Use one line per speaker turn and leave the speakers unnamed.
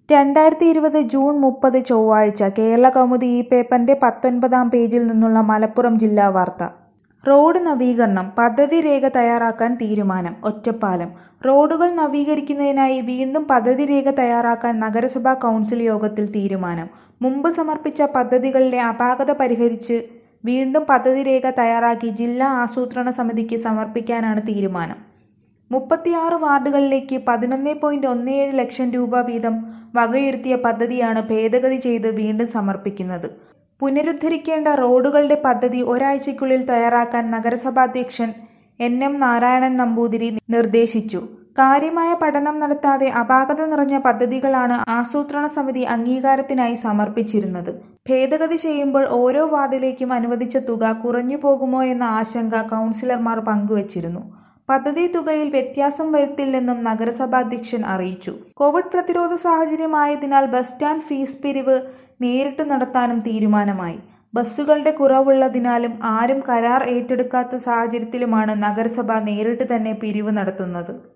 രണ്ടായിരത്തി ഇരുപത് ജൂൺ മുപ്പത് ചൊവ്വാഴ്ച കേരളകൗമുദി ഈ പേപ്പറിന്റെ പത്തൊൻപതാം പേജിൽ നിന്നുള്ള മലപ്പുറം ജില്ലാ വാർത്ത റോഡ് നവീകരണം പദ്ധതി രേഖ തയ്യാറാക്കാൻ തീരുമാനം ഒറ്റപ്പാലം റോഡുകൾ നവീകരിക്കുന്നതിനായി വീണ്ടും പദ്ധതി രേഖ തയ്യാറാക്കാൻ നഗരസഭാ കൗൺസിൽ യോഗത്തിൽ തീരുമാനം മുമ്പ് സമർപ്പിച്ച പദ്ധതികളിലെ അപാകത പരിഹരിച്ച് വീണ്ടും പദ്ധതി രേഖ തയ്യാറാക്കി ജില്ലാ ആസൂത്രണ സമിതിക്ക് സമർപ്പിക്കാനാണ് തീരുമാനം മുപ്പത്തിയാറ് വാർഡുകളിലേക്ക് പതിനൊന്ന് പോയിന്റ് ഒന്ന് ഏഴ് ലക്ഷം രൂപ വീതം വകയിരുത്തിയ പദ്ധതിയാണ് ഭേദഗതി ചെയ്ത് വീണ്ടും സമർപ്പിക്കുന്നത് പുനരുദ്ധരിക്കേണ്ട റോഡുകളുടെ പദ്ധതി ഒരാഴ്ചയ്ക്കുള്ളിൽ തയ്യാറാക്കാൻ നഗരസഭാധ്യക്ഷൻ എൻ എം നാരായണൻ നമ്പൂതിരി നിർദ്ദേശിച്ചു കാര്യമായ പഠനം നടത്താതെ അപാകത നിറഞ്ഞ പദ്ധതികളാണ് ആസൂത്രണ സമിതി അംഗീകാരത്തിനായി സമർപ്പിച്ചിരുന്നത് ഭേദഗതി ചെയ്യുമ്പോൾ ഓരോ വാർഡിലേക്കും അനുവദിച്ച തുക കുറഞ്ഞു പോകുമോ എന്ന ആശങ്ക കൗൺസിലർമാർ പങ്കുവച്ചിരുന്നു പദ്ധതി തുകയിൽ വ്യത്യാസം വരുത്തില്ലെന്നും നഗരസഭാധ്യക്ഷൻ അറിയിച്ചു കോവിഡ് പ്രതിരോധ സാഹചര്യമായതിനാൽ ബസ് സ്റ്റാൻഡ് ഫീസ് പിരിവ് നേരിട്ട് നടത്താനും തീരുമാനമായി ബസ്സുകളുടെ കുറവുള്ളതിനാലും ആരും കരാർ ഏറ്റെടുക്കാത്ത സാഹചര്യത്തിലുമാണ് നഗരസഭ നേരിട്ട് തന്നെ പിരിവ് നടത്തുന്നത്